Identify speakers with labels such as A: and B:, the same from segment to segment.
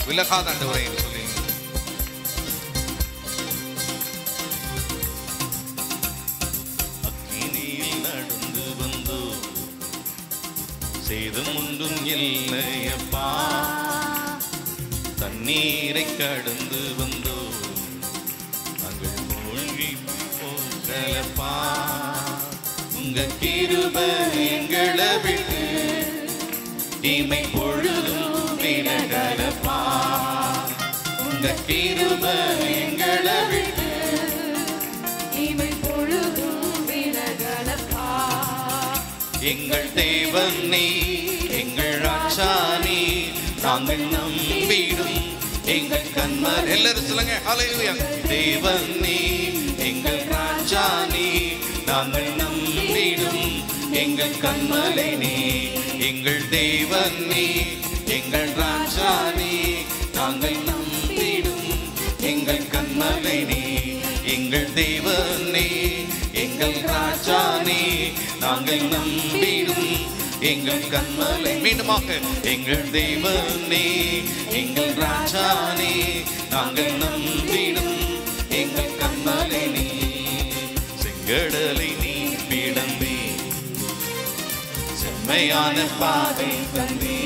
A: விலகாத ஆண்டவரே என்று சொல்லி
B: அக்கினியில் நடந்து வந்தோ சேதம் ஒன்றும் இல்லையப்பா தண்ணீரை கடந்து வந்தோ நாங்கள் மூழ்கி போகலப்பா உங்க கிருப எங்களை விட்டு தீமை பொழுதும் விலகலப்பா உங்க கிருப எங்களை விட்டு
C: இமை பொழுதும் விலகலப்பா
B: எங்கள் தேவன் நீ எங்கள் ராஜா நீ நாங்கள் நம்பிடும் எங்கள் கண்மர்
A: எல்லாரும் சொல்லுங்க ஹalleluya
B: தேவன் நீ எங்கள் ராஜா நீ நாங்கள் நம்பிடும் எங்கள் கண்மலை நீ எங்கள் தேவன் நீ எங்கள் ராஜா நீ நாங்கள் நம்பிடும் எங்கள் கண்மலை நீ எங்கள் தேவன் நீ எங்கள் ராஜா நீ நாங்கள் நம்பிடும் எங்கள் கண்மலை மீண்டுமாக எங்கள் தேவன் நீ எங்கள் ராஜா நீ நாங்கள் நம்பிடும் எங்கள் கண்மலை நீ செங்கடலை நீ பிளந்தே செம்மையான பாதை தந்தே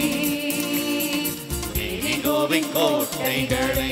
B: கோவை கோட்டைகளை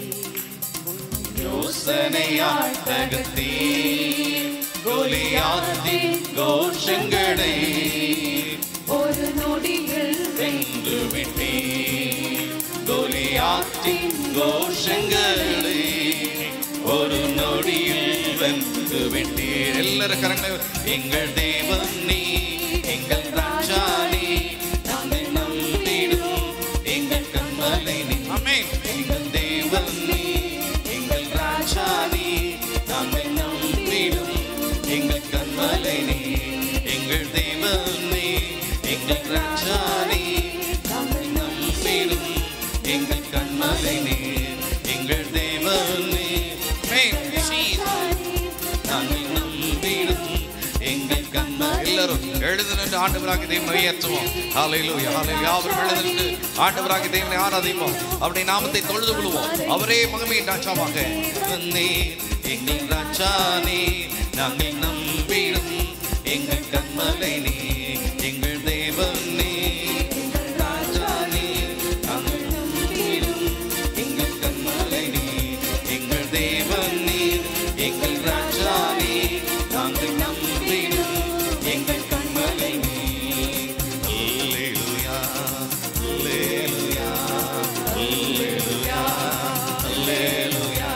B: யோசனையாய் தகத்தே கோலியாத்தின் கோஷங்களை
C: ஒரு நொடியில்
B: வென்று விட்டே கோலியாத்தின் கோஷங்களை ஒரு நொடியில் வென்று விட்டீர்
A: எல்லாரும் கரங்களை
B: எங்கள் தேவன் நீ எங்கள் ராஜா நீ நாங்கள் நம்பிடும் எங்கள் கண்மலை நீ
A: ஆமென்
B: எங்கள் தேவன் நீ எங்கள் ராஜா நீ நாங்கள் நம்பிடும் எங்கள் கண்மலை நீ எங்கள் தேவன் நீ எங்கள் ராஜா நீ நாங்கள் நம்பிடும் எங்கள் கண்மலை நீ எங்கள் தேவன் நீ
A: ஆமென் ஜீசஸ்
B: நாங்கள் நம்பிடும் எங்கள் கண்மலை
A: எல்லாரும் எழுந்து நின்று ஆண்டவராக தேவனை உயர்த்துவோம் ஹalleluya ஹalleluya அவர் எழுந்து நின்று ஆண்டவராக தேவனை ஆராதிப்போம் அவருடைய நாமத்தை தொழுது கொள்வோம் அவரே மகிமையின் ராஜாவாக
B: நீ எங்கள் ராஜா நீ நாங்கள் நம்பிடும் எங்கள் கண்மலை நீ எங்கள் தேவன் நீ எங்கள் ராஜா நீ நாங்கள் நம்பிடும் எங்கள் கண்மலை நீ எங்கள் தேவன் நீ எங்கள் ராஜா நீ நாங்கள் நம்பிடும் எங்கள் கண்மலை நீ அல்லேலூயா அல்லேலூயா அல்லேலூயா அல்லேலூயா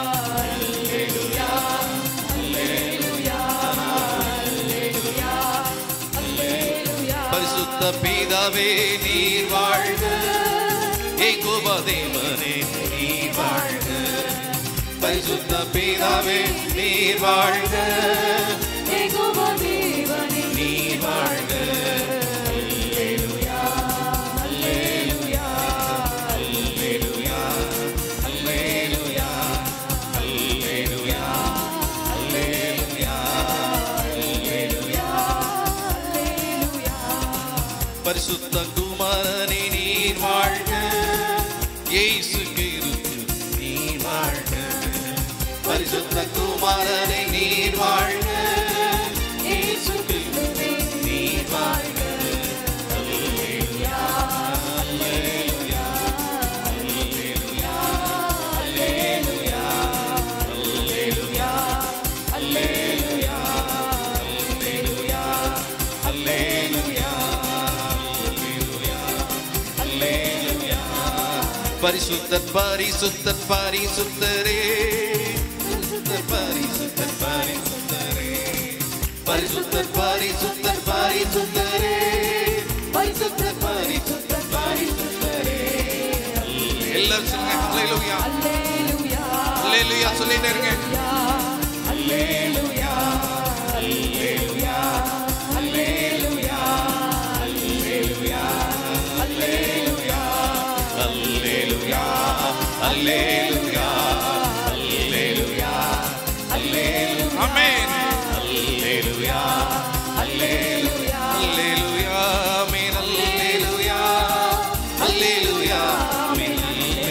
B: பரிசுத்த பிதாவே நீர் வாழ்க ஏகோப தேவனே நீர் வாழ்க பரிசுத்த பிதாவே நீர் வாழ்க
C: ஏகோபா தேவனே
B: நீர் வாழ்க அல்லேலூயா அல்லேலூயா அல்லேலூயா அல்லேலூயா அல்லேலூயா அல்லேலூயா அல்லேலூயா பரிசுத்த குமாரனே நீர் வாழ்க இயேசு கிறிஸ்து நீர் வாழ்க பரிசுத்த குமாரனே நீர் வாழ்க இயேசு கிறிஸ்து நீர் வாழ்க அல்லேலூயா அல்லேலூயா அல்லேலூயா அல்லேலூயா அல்லேலூயா அல்லேலூயா அல்லேலூயா அல்லேலூயா அல்லேலூயா பரிசுத்தர் பரிசுத்தர் பரிசுத்தரே பரிசுத்தர் பரிசுத்தர் பரிசுத்தரே பரிசுத்தர் பரிசுத்தர் பரிசுத்தரே பரிசுத்தர் பரிசுத்தர் பரிசுத்தரே
A: எல்லாரும் சொல்லுங்க ஹalleluya
C: அல்லேலூயா
A: ஹalleluya சொல்லிட்டே இருங்க
B: அல்லேலூயா அல்லேலூயா அல்லேலூயா அல்லேலூயா அல்லேலூயா அல்லேலூயா அல்லேலூயா அல்லேலூயா அல்லேலூயா
A: ஆமென்
B: அல்லேலூயா அல்லேலூயா
A: ஹalleluya ஆமென் ஹalleluya
B: அல்லேலூயா ஆமென்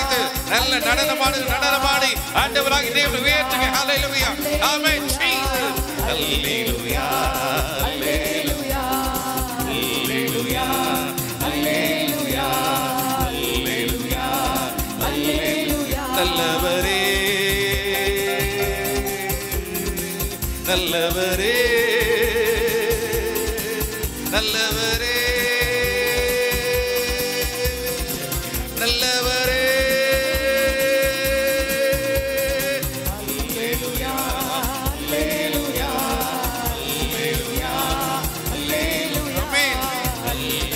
A: ஆராதித்து நல்ல நடனமாடு நடனமாடி ஆண்டவராக தேவனை உயர்த்துங்க ஹalleluya ஆமென் ஜீசஸ் ஹalleluya ஹalleluya ஹalleluya ஹalleluya ஹalleluya நல்லவரே நல்லவரே நல்லவரே நல்லவரே ஆமென்.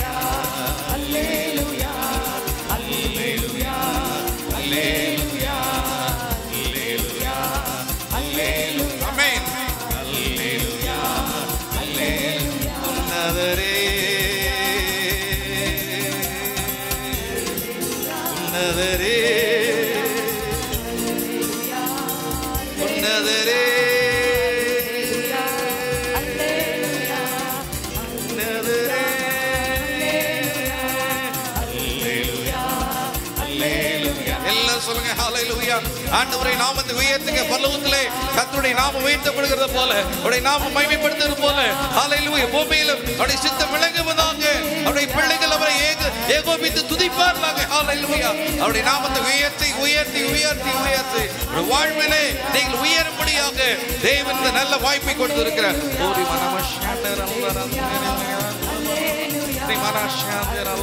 A: ஆமென். உன்னதரே உன்னதரே உன்னதரே உன்னதரே எல்லாம் சொல்லுங்க ஹalleluya ஆண்டவரை நாமத்தை உயர்த்துங்க பரலோகத்திலே கர்த்தருடைய நாமம் உயர்த்தப்படுகிறது போல அவருடைய நாமம் மகிமைப்படுத்துகிறது போல ஹalleluya பூமியிலும் அவருடைய சித்தம் விளங்குவதாக அவருடைய பிள்ளைகள் அவரை ஏக ஏகோபித்து துதிப்பார்களாக ஹalleluya அவருடைய நாமத்தை உயர்த்தி உயர்த்தி உயர்த்தி உயர்த்தி உங்களுடைய வாழ்விலே நீங்கள் உயரும்படியாக தேவன் இந்த நல்ல வாய்ப்பை கொடுத்திருக்கிறார் ஓரி மனமஷாண்டரம் ஸ்ரீ மனஷாண்டரம்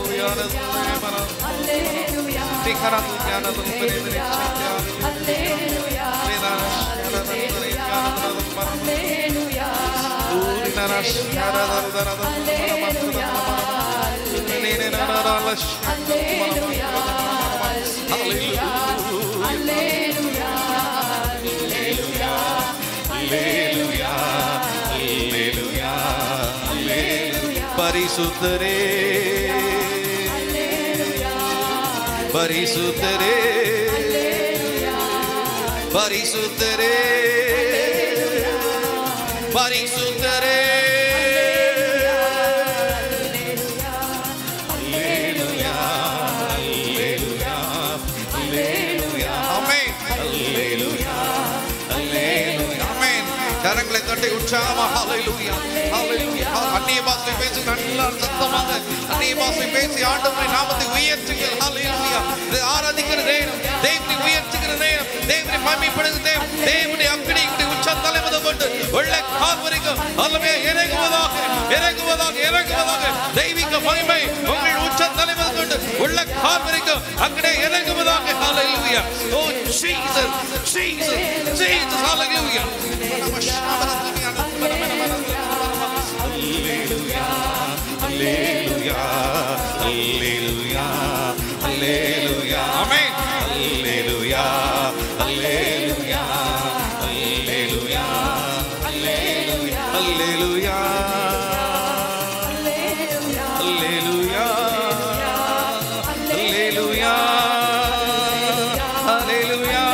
A: ஸ்ரீ கரந்து ஞானதும் பெரிய பரிசுத்தரே பரிசுத்தரே பரிசுத்தரே பரிசுத்தரே அல்லேலூயா, அல்லேலூயா, அல்லேலூயா. ஆமென். அல்லேலூயா, அல்லேலூயா. ஆமென். கரங்களை தட்டி உற்சாகமாக ஹalleluya ஹalleluya அந்நிய பாஷை பேசி நல்ல சத்தமாக அந்நிய பாஷை பேசி ஆண்டவரை நாமத்தை உயர்த்துங்கள் ஹalleluya இது ஆராதிக்கிற நேரம் தேவனை உயர்த்துகிற நேரம் தேவனை மகிமைப்படுத்துகிற நேரம் தேவனுடைய அக்கினி இப்படி உச்ச தலைமுறை கொண்டு உள்ள கால் வரைக்கும் அல்லவே இறங்குவதாக இறங்குவதாக இறங்குவதாக தெய்வீக மகிமை உங்கள் உச்ச தலைமுறை கொண்டு உள்ள கால் வரைக்கும் அக்கினே இறங்குவதாக hallelujah oh Jesus Jesus Jesus hallelujah Alleluia, Alleluia, Alleluia. Amen. Alleluia, Alleluia, Alleluia, Alleluia, Alleluia, Alleluia, Alleluia, Alleluia.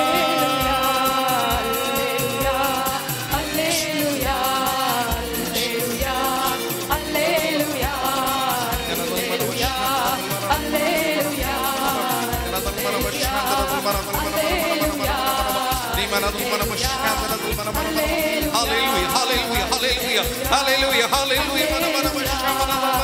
A: Hallelujah, hallelujah, hallelujah, hallelujah, hallelujah.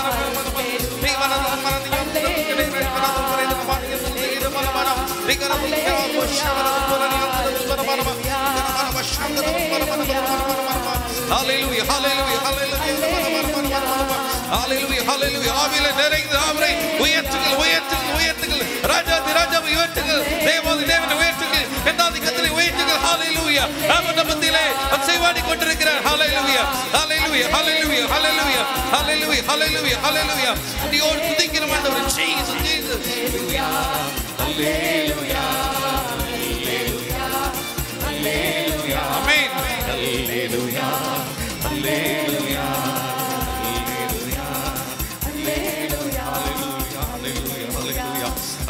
A: Hallelujah, hallelujah, hallelujah. Hallelujah, hallelujah. ஆவியிலே நிறைந்து அவரை உயர்த்துங்கள் உயர்த்துங்கள் உயர்த்துங்கள் ராஜாதி ராஜாவை உயர்த்துங்கள் தேவாதி தேவனை உயர்த்துங்கள் எந்தாதி கத்தனை உயர்த்துங்கள் ஹalleluya அவர் மத்தியிலே அவர் செய்வாடி கொண்டிருக்கிறார் ஹalleluya ஹalleluya ஹalleluya ஹalleluya ஹalleluya ஹalleluya ஹalleluya துதியோடு துதிக்கிற ஆண்டவர் ஜீசஸ் ஜீசஸ் ஹalleluya ஹalleluya ஆமென் ஹalleluya ஹalleluya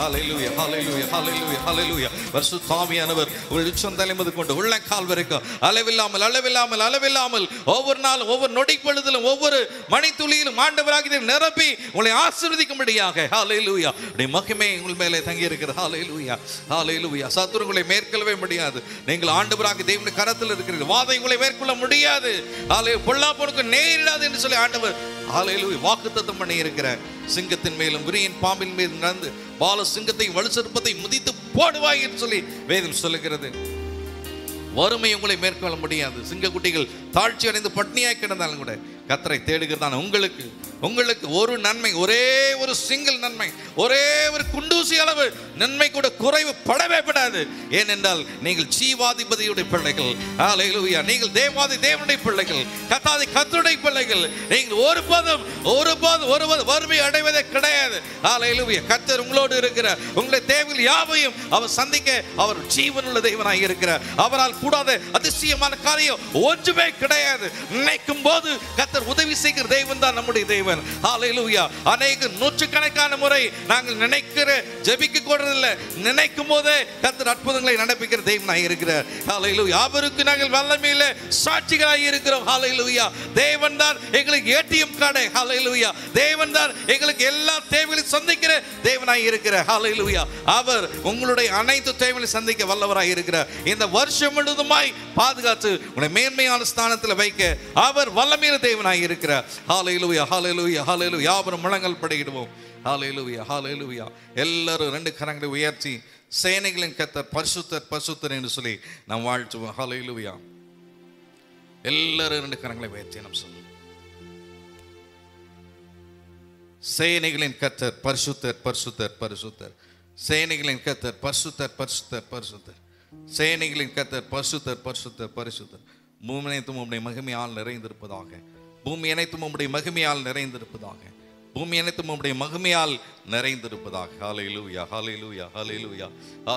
A: ஹalleluya ஹalleluya ஹalleluya ஹalleluya பரிசுத்த ஆவியானவர் உங்கள் உச்சந்தலை முதல் கொண்டு உள்ளங்கால் வரைக்கும் அளவில்லாமல் அளவில்லாமல் அளவில்லாமல் ஒவ்வொரு நாளும் ஒவ்வொரு நொடி பொழுதிலும் ஒவ்வொரு மணித்துளியிலும் ஆண்டவராக இதை நிரப்பி உங்களை ஆசீர்வதிக்கும்படியாக ஹalleluya உடைய மகிமை உங்கள் மேலே தங்கி இருக்கிறது ஹalleluya ஹalleluya சத்துரு உங்களை மேற்கொள்ளவே முடியாது நீங்கள் ஆண்டவராக தேவனுடைய கரத்தில் இருக்கிறீர்கள் வாதை உங்களை மேற்கொள்ள முடியாது ஹalleluya பொல்லாப்பனுக்கு நேரிடாது என்று சொல்லி ஆண்டவர் ஹalleluya வாக்குத்தத்தம் பண்ணி இருக்கிற சிங்கத்தின் மேலும் விரியின் பாம்பின் மீது நடந்து பால சிங்கத்தை வலுசற்பத்தை முதித்து போடுவாய் என்று சொல்லி வேதம் சொல்லுகிறது வறுமை உங்களை மேற்கொள்ள முடியாது சிங்கக்குட்டிகள் தாழ்ச்சி அடைந்து பட்னியாய் கிடந்தாலும் கூட கத்தரை தேடுகிறதான உங்களுக்கு உங்களுக்கு ஒரு நன்மை ஒரே ஒரு சிங்கிள் நன்மை ஒரே ஒரு குண்டூசி அளவு நன்மை கூட குறைவு படவே படாது ஏனென்றால் நீங்கள் ஜீவாதிபதியுடைய பிள்ளைகள் ஹalleluya நீங்கள் தேவாதி தேவனுடைய பிள்ளைகள் கத்தாதி கத்தருடைய பிள்ளைகள் நீங்கள் ஒருபோதும் ஒருபோதும் ஒருபோதும் வறுமை அடைவதே கிடையாது ஹalleluya கத்தர் உங்களோடு இருக்கிற உங்களுடைய தேவைகள் யாவையும் அவர் சந்திக்க அவர் ஜீவனுள்ள தெய்வனாய் இருக்கிறார் அவரால் கூடாத அதிசயமான காரியம் ஒன்றுமே கிடையாது நினைக்கும் போது கத்தர் உதவி செய்கிற தெய்வம் தான் நம்முடைய தேவன் ஹalleluya அநேக நூற்றுக்கணக்கான முறை நாங்கள் நினைக்கிற ஜெபிக்க கூடதில்லை நினைக்கும் போதே கத்தர் அற்புதங்களை நடப்பிக்கிற தெய்வனாய் இருக்கிறார் ஹalleluya அவருக்கு நாங்கள் வல்லமையில சாட்சிகளாய் இருக்கிறோம் ஹalleluya தேவன் தான் எங்களுக்கு ஏடிஎம் கார்டு ஹalleluya தேவன் தான் எங்களுக்கு எல்லா தேவைகளையும் சந்திக்கிற தேவனாய் இருக்கிறார் ஹalleluya அவர் உங்களுடைய அனைத்து தேவைகளையும் சந்திக்க வல்லவராய் இருக்கிறார் இந்த வருஷம் முழுவதுமாய் பாதுகாத்து உங்களை மேன்மையான ஸ்தானத்தில் வைக்க அவர் வல்லமையில தேவனாய் இருக்கிறார் ஹalleluya ஹalleluya ஹalleluya யாவரும் முழங்கல் படையிடுவோம் ஹalleluya ஹalleluya எல்லாரும் ரெண்டு கரங்களை உயர்த்தி சேனைகளின் கத்தர் பரிசுத்தர் பரிசுத்தர் என்று சொல்லி நாம் வாழ்த்துவோம் ஹalleluya எல்லாரும் ரெண்டு கரங்களை உயர்த்தி நாம் சொல்லுவோம் சேனைகளின் கத்தர் பரிசுத்தர் பரிசுத்தர் பரிசுத்தர் சேனைகளின் கத்தர் பரிசுத்தர் பரிசுத்தர் பரிசுத்தர் சேனைகளின் கத்தர் பரிசுத்தர் பரிசுத்தர் பரிசுத்தர் பூமி அனைத்தும் உம்முடைய மகிமையால் நிறைந்திருப்பதாக பூமி அனைத்தும் உம்முடைய மகிமையால் நிறைந்திருப்பதாக பூமி அனைத்தும் உம்முடைய மகிமையால் நிறைந்திருப்பதாக ஹalleluya ஹalleluya ஹalleluya